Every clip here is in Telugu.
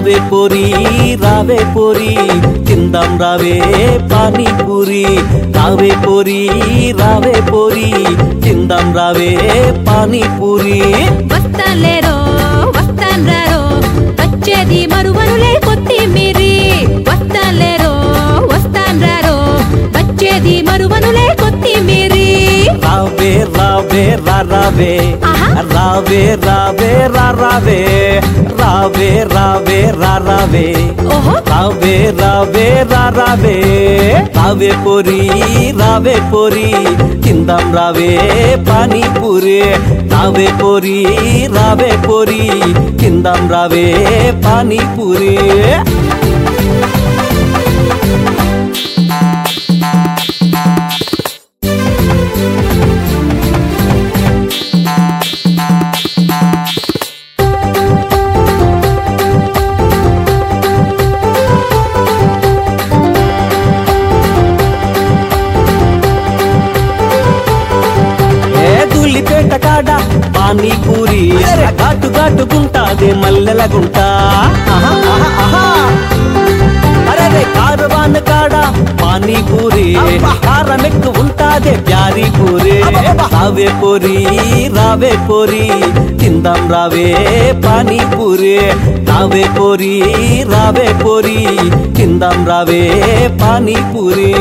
రావే పోరి రావే పోరి తిందాం రావే పానీపూరి రావే పోరి రావే పోరి తిందాం రావే పానీపూరి వస్తాన్లేరో వస్తాన్రారో వచ్చేది మరువనులే కొత్తిమీరి వస్తాన్లేరో వస్తాన్రారో వచ్చేది మరువనులే కొత్తిమీరి రావే రావే రా రావే ఆహా. రావే రావే రా రావే రావే రావే రా రావే ఓహో రావే రావే రా రావే రావే పోరి రావే పోరి తిందాం రావే పానీపూరి రావే పోరి రావే పోరి తిందాం రావే పానీపూరి ఏ దుల్లిపేట కాడ పానీపూరి ఘాటు ఘాటుకుంటాదే మల్లెల గుంట ఆహా, ఆహా, ఆహా. అరే కారువాన్ కాడ పానీపూరి కారం ఎక్కువ ఉంటాదే ప్యారీ పూరి రావే పోరి రావే పోరి తిందాం రావే పానీపూరి రావే పోరి రావే పోరి తిందాం రావే పానీపూరి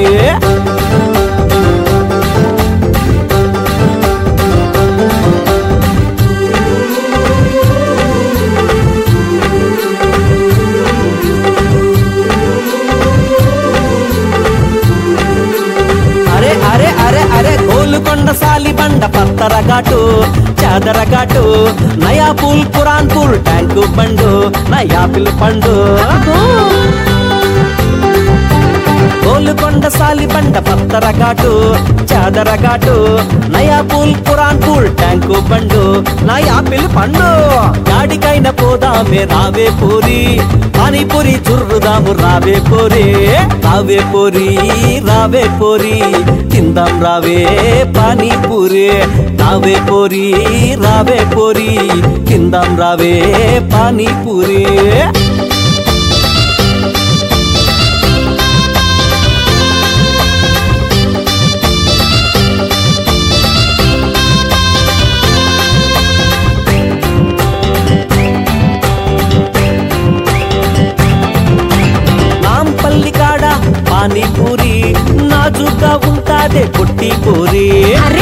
అరే అరే అరే అరే గోలుకొండ సాలి బండ పత్తర ఘాటు చాదర ఘాటు నయా పూల్ పురాన్ పూల్ ట్యాంకు బండు నయా పిల్ పండు గోలుకొండ సాలి బండ పత్తర ఘాటు చాదర ఘాటు నయా పూల్ పురాన్ పూల్ ట్యాంకు బండు నయా పిల్ పండు గాడికైన పోదామే రావే పూరి పానీపూరి చుర్రుదాము రావే పోరి రావే పోరి రావే పోరి తిందాం రావే పానీపూరి రావే పోరి రావే పోరి తిందాం రావే పానీపూరి నాంపల్లి కాడ పానీపూరి నాజుగా ఉంటాదే పొట్టి పూరి అరే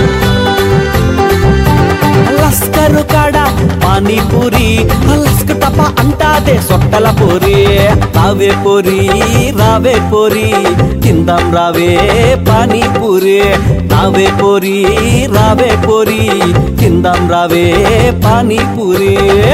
లస్కరు కాడ పానీపూరి లస్క టప అంటాదే సొట్టల పూరి రావే పూరి రావే పూరి తిందాం రావే పానీపూరి రావే పూరి రావే పూరి తిందాం రావే పానీపూరి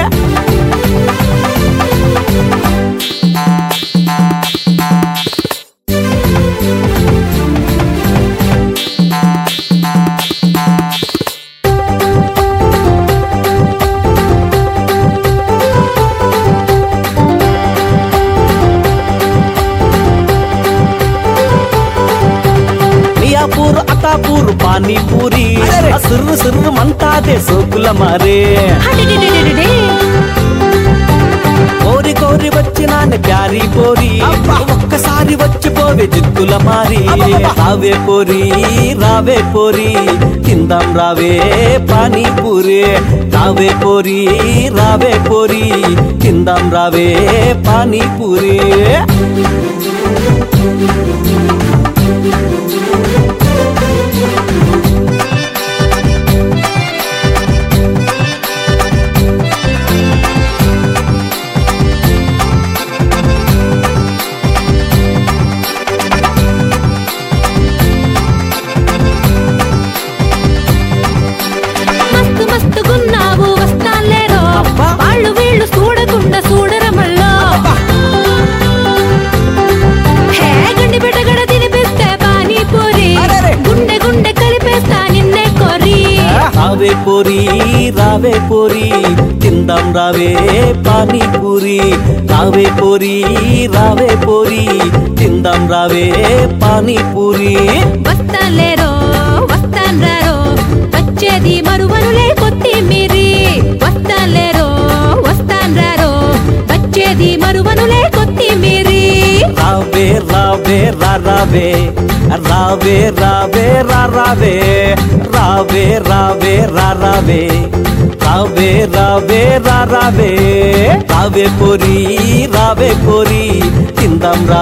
మియాపూర్ అతాపూర్ పానీపూరి సిర్రు సిర్రు మంటాదే సోకుల మారే అడిడిడిడిడిడి. కోరి కోరి వచ్చినాను ప్యారీ పోరి ఒక్కసారి వచ్చిపోవే జిత్తుల మారి రావే పోరి రావే పోరి తిందాం రావే పానీపూరి రావే పోరి రావే పోరి తిందాం రావే పానీపూరి మస్తు మస్తు గున్నావు వస్తాన్లేరో అబ్బా. వాళ్ళు వీళ్ళు చూడకుండా చూడరమల్లో హే గండి బిడ్డగడ తినిపిస్తే పానీపూరి అరెరే. గుండె గుండె కలిపేస్తా నిన్నే కొరి రావే పోరి రావే పోరి తిందాం రావే పానీపూరి రావే పోరి రావే పోరి తిందాం రావే పానీపూరి వస్తాన్లేరో వస్తాన్రారో వచ్చేది మరువనులే కొత్తిమీరి వస్తాన్లేరో వస్తాన్రారో వచ్చే వచ్చేది మరువనులే కొత్తిమీరి రావే రావే రా రావే రావే రావే రా రావే రావే రావే రా రావే రావే రావే రా రావే రావే పొరి రావే పొరి తిందాం రా